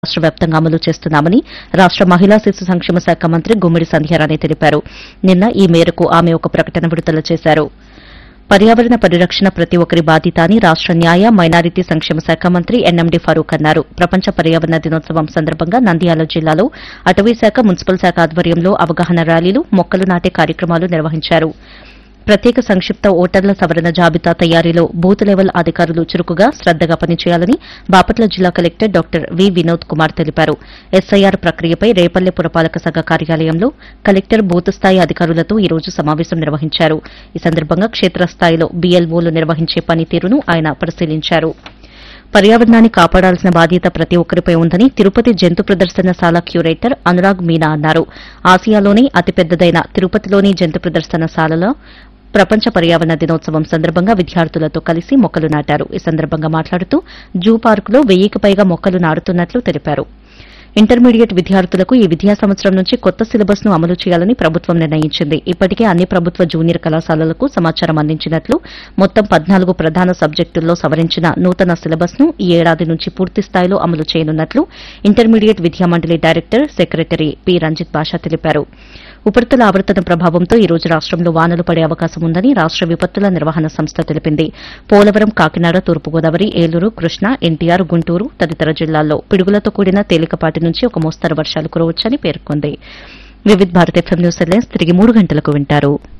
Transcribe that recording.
రాష్ట్ర వ్యాప్తంగా అమలు చేస్తున్నామని రాష్ట్ర మహిళా శిశు సంక్షేమ శాఖ మంత్రి గుమ్మిడి సంధ్యారాణి తెలిపారు నిన్న ఈ మేరకు ఆమె ఒక ప్రకటన విడుదల చేశారు పర్యావరణ పరిరక్షణ ప్రతి ఒక్కరి బాధ్యత అని రాష్ట న్యాయ మైనారిటీ సంక్షేమ శాఖ మంత్రి ఎన్ఎండి ఫరూక్ అన్నారు ప్రపంచ పర్యావరణ దినోత్సవం సందర్భంగా నంద్యాల జిల్లాలో అటవీ శాఖ మున్సిపల్ శాఖ ఆధ్వర్యంలో అవగాహన ర్యాలీలు మొక్కలు నాటే కార్యక్రమాలు నిర్వహించారు ప్రత్యేక సంక్షిప్త ఓటర్ల సవరణ జాబితా తయారీలో బూత్ లెవెల్ అధికారులు చురుకుగా శ్రద్దగా పనిచేయాలని బాపట్ల జిల్లా collector doctor V Vinod Kumar తెలిపారు ఎస్ఐఆర్ ప్రక్రియపై రేపల్లె పురపాలక సంఘ కార్యాలయంలో కలెక్టర్ బూత్ స్థాయి అధికారులతో ఈ రోజు సమావేశం నిర్వహించారు ఈ సందర్భంగా క్షేత్రస్థాయిలో బీఎల్ఓలు నిర్వహించే పనితీరును ఆయన పరిశీలించారు పర్యావరణాన్ని కాపాడాల్సిన బాధ్యత ప్రతి ఒక్కరిపై ఉందని తిరుపతి జంతు ప్రదర్శనశాల క్యూరేటర్ అనురాగ్ మీనా అన్నారు ఆసియాలోనే అతిపెద్దదైన తిరుపతిలోని జంతు ప్రదర్శనశాలలో ప్రపంచ పర్యావరణ దినోత్సవం సందర్భంగా విద్యార్థులతో కలిసి మొక్కలు నాటారు ఈ సందర్భంగా మాట్లాడుతూ జూ పార్కులో వెయ్యికి పైగా మొక్కలు నాటుతున్నట్లు తెలిపారు ఇంటర్మీడియట్ విద్యార్థులకు ఈ విద్యా సంవత్సరం నుంచి కొత్త సిలబస్ ను అమలు చేయాలని ప్రభుత్వం నిర్ణయించింది ఇప్పటికే అన్ని ప్రభుత్వ జూనియర్ కళాశాలలకు సమాచారం అందించినట్లు మొత్తం పద్నాలుగు ప్రధాన సబ్జెక్టుల్లో సవరించిన నూతన సిలబస్ ను ఈ ఏడాది నుంచి పూర్తి స్థాయిలో అమలు చేయనున్నట్లు ఇంటర్మీడియట్ విద్యామండలి director secretary P Ranjith Basha తెలిపారు ఉపరితల ఆవర్తన ప్రభావంతో ఈ రోజు రాష్టంలో వానలు పడే అవకాశం ఉందని రాష్ట విపత్తుల నిర్వహణ సంస్థ తెలిపింది పోలవరం కాకినాడ తూర్పుగోదావరి ఏలూరు కృష్ణా ఎన్టీఆర్ గుంటూరు తదితర జిల్లాల్లో పిడుగులతో కూడిన తేలికపాటి నుంచి ఒక మోస్తరు వర్షాలు కురవచ్చని పేర్కొంది Vividh Bharat FM news headlines తిరిగి మూడు గంటలకు వింటారు